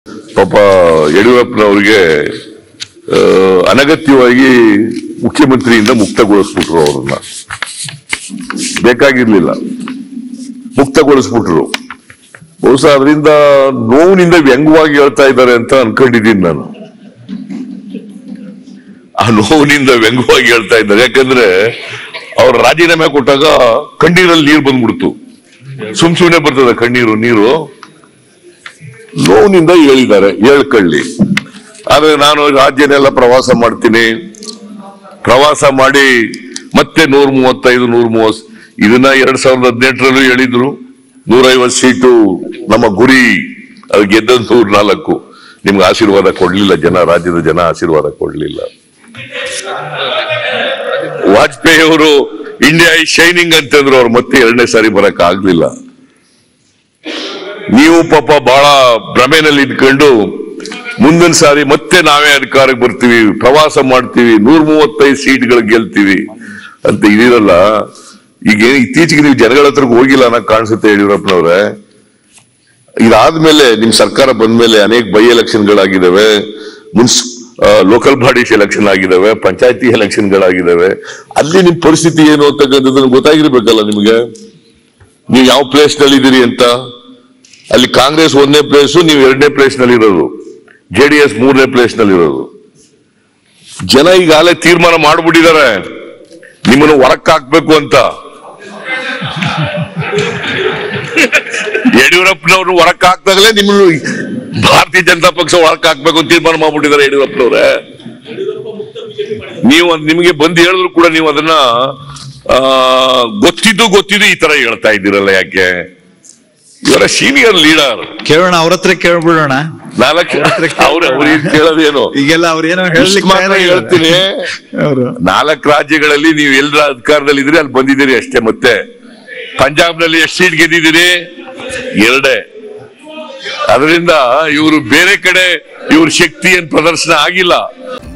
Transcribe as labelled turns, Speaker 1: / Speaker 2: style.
Speaker 1: ಪಾಪ ಯಡಿಯೂರಪ್ಪನವ್ರಿಗೆ ಆ, ಅನಗತ್ಯವಾಗಿ ಮುಖ್ಯಮಂತ್ರಿಯಿಂದ ಮುಕ್ತಗೊಳಿಸ್ಬಿಟ್ರು ಅವ್ರನ್ನ ಬೇಕಾಗಿರ್ಲಿಲ್ಲ ಮುಕ್ತಗೊಳಿಸ್ಬಿಟ್ರು ಬಹುಶಃ ಅದರಿಂದ ನೋವಿನಿಂದ ವ್ಯಂಗ್ಯವಾಗಿ ಹೇಳ್ತಾ ಇದ್ದಾರೆ ಅಂತ ಅನ್ಕೊಂಡಿದ್ದೀನಿ ನಾನು ಆ ನೋವಿನಿಂದ ವ್ಯಂಗ್ಯವಾಗಿ ಹೇಳ್ತಾ ಇದ್ದಾರೆ ಯಾಕಂದ್ರೆ ಅವ್ರ ರಾಜೀನಾಮೆ ಕೊಟ್ಟಾಗ ಕಣ್ಣೀರಲ್ಲಿ ನೀರು ಬಂದ್ಬಿಡ್ತು ಸುಮ್ ಸುಮ್ನೆ ಬರ್ತದೆ ಕಣ್ಣೀರು ನೀರು ನೋವಿನಿಂದ ಹೇಳಿದ್ದಾರೆ ಹೇಳ್ಕೊಳ್ಳಿ ಆದ್ರೆ ನಾನು ರಾಜ್ಯನೆಲ್ಲ ಪ್ರವಾಸ ಮಾಡ್ತೀನಿ ಪ್ರವಾಸ ಮಾಡಿ ಮತ್ತೆ ನೂರ ಮೂವತ್ತೈದು ನೂರ ಮೂವತ್ ಇದನ್ನ ಎರಡ್ ಸಾವಿರದ ಹದಿನೆಂಟರಲ್ಲೂ ಹೇಳಿದ್ರು ನೂರೈವತ್ತು ಸೀಟು ನಮ್ಮ ಗುರಿ ಅದು ಗೆದ್ದದ್ದು ನೂರ ನಾಲ್ಕು ನಿಮ್ಗೆ ಆಶೀರ್ವಾದ ಕೊಡ್ಲಿಲ್ಲ ಜನ ರಾಜ್ಯದ ಜನ ಆಶೀರ್ವಾದ ಕೊಡ್ಲಿಲ್ಲ ವಾಜಪೇಯಿ ಅವರು ಇಂಡಿಯಾ ಇಸ್ ಶೈನಿಂಗ್ ಅಂತಂದ್ರು ಅವ್ರು ಮತ್ತೆ ಎರಡನೇ ಸಾರಿ ಬರಕ್ ಆಗ್ಲಿಲ್ಲ ನೀವು ಪಾಪ ಬಹಳ ಭ್ರಮೆನಲ್ಲಿ ಇದ್ಕೊಂಡು ಮುಂದಿನ ಸಾರಿ ಮತ್ತೆ ನಾವೇ ಅಧಿಕಾರಕ್ಕೆ ಬರ್ತೀವಿ ಪ್ರವಾಸ ಮಾಡ್ತೀವಿ ನೂರ ಮೂವತ್ತೈದು ಸೀಟ್ಗಳು ಗೆಲ್ತೀವಿ ಅಂತ ಇದೀರಲ್ಲ ಈಗ ಏನ್ ಇತ್ತೀಚೆಗೆ ನೀವು ಜನಗಳ ಹತ್ರಕ್ಕೆ ಹೋಗಿಲ್ಲ ಅನ್ನೋ ಕಾಣಿಸುತ್ತೆ ಯಡಿಯೂರಪ್ಪನವ್ರೆ ಇದಾದ್ಮೇಲೆ ನಿಮ್ ಸರ್ಕಾರ ಬಂದ್ಮೇಲೆ ಅನೇಕ ಬೈ ಎಲೆಕ್ಷನ್ಗಳಾಗಿದ್ದಾವೆ ಮುನ್ಸ್ ಲೋಕಲ್ ಬಾಡೀಸ್ ಎಲೆಕ್ಷನ್ ಆಗಿದಾವೆ ಪಂಚಾಯತಿ ಎಲೆಕ್ಷನ್ಗಳಾಗಿದ್ದಾವೆ ಅಲ್ಲಿ ನಿಮ್ ಪರಿಸ್ಥಿತಿ ಏನು ಅಂತಕ್ಕಂಥದ್ದು ಗೊತ್ತಾಗಿರ್ಬೇಕಲ್ಲ ನಿಮ್ಗೆ ನೀವು ಯಾವ ಪ್ಲೇಸ್ ನಲ್ಲಿ ಇದ್ದೀರಿ ಅಂತ ಅಲ್ಲಿ ಕಾಂಗ್ರೆಸ್ ಒಂದನೇ ಪ್ಲೇಸ್ ನೀವು ಎರಡನೇ ಪ್ಲೇಸ್ ನಲ್ಲಿ ಇರೋದು ಜೆಡಿಎಸ್ ಮೂರನೇ ಪ್ಲೇಸ್ ನಲ್ಲಿ ಇರೋದು ಜನ ಈಗಾಗಲೇ ತೀರ್ಮಾನ ಮಾಡ್ಬಿಟ್ಟಿದ್ದಾರೆ ನಿಮ್ಮನ್ನು ಹೊರಕ್ ಹಾಕ್ಬೇಕು ಅಂತ ಯಡಿಯೂರಪ್ಪನವ್ರು ಹೊರಕ್ ಹಾಕ್ದಾಗಲೇ ನಿಮ್ಮನ್ನು ಭಾರತೀಯ ಜನತಾ ಪಕ್ಷ ಹೊರಕ್ ಹಾಕ್ಬೇಕು ಅಂತ ತೀರ್ಮಾನ ಮಾಡ್ಬಿಟ್ಟಿದ್ದಾರೆ ಯಡಿಯೂರಪ್ಪನವ್ರೆ ನೀವು ಅದ್ ನಿಮಗೆ ಬಂದು ಹೇಳಿದ್ರು ಕೂಡ ನೀವು ಅದನ್ನ ಆ, ಗೊತ್ತಿದ್ದು ಗೊತ್ತಿದ್ದು ಈ ತರ ಹೇಳ್ತಾ ಇದ್ದೀರಲ್ಲ ಯಾಕೆ ಇವರ ಸೀನಿಯರ್ ಲೀಡರ್
Speaker 2: ಕೇಳೋಣ ಅವ್ರ ಹತ್ರ ಕೇಳ್ಬಿಡೋಣ
Speaker 1: ನಾಲ್ಕು ಅವ್ರ ಅವ್ರಿಗೆ ಕೇಳೋದೇನು
Speaker 2: ಈಗೆಲ್ಲ ಅವ್ರ ಏನೋ
Speaker 1: ಇಷ್ಟ್
Speaker 2: ಹೇಳಲಿಕ್ಕೆ
Speaker 1: ಮಾತ್ರ ಹೇಳ್ತೀನಿ
Speaker 2: ಅವರು
Speaker 1: ನಾಲ್ಕು ರಾಜ್ಯಗಳಲ್ಲಿ ನೀವು ಎಲ್ಲ ಅಧಿಕಾರದಲ್ಲಿ ಇದ್ರಿ ಅಲ್ಲಿ ಬಂದಿದ್ದೀರಿ ಅಷ್ಟೇ ಮತ್ತೆ ಪಂಜಾಬ್ನಲ್ಲಿ ಎಷ್ಟು ಸೀಟ್ ಗೆದ್ದಿದ್ದೀರಿ ಎರಡೇ ಅದರಿಂದ ಇವರು ಬೇರೆ ಕಡೆ ಇವ್ರ ಶಕ್ತಿ ಏನ್ ಪ್ರದರ್ಶನ ಆಗಿಲ್ಲ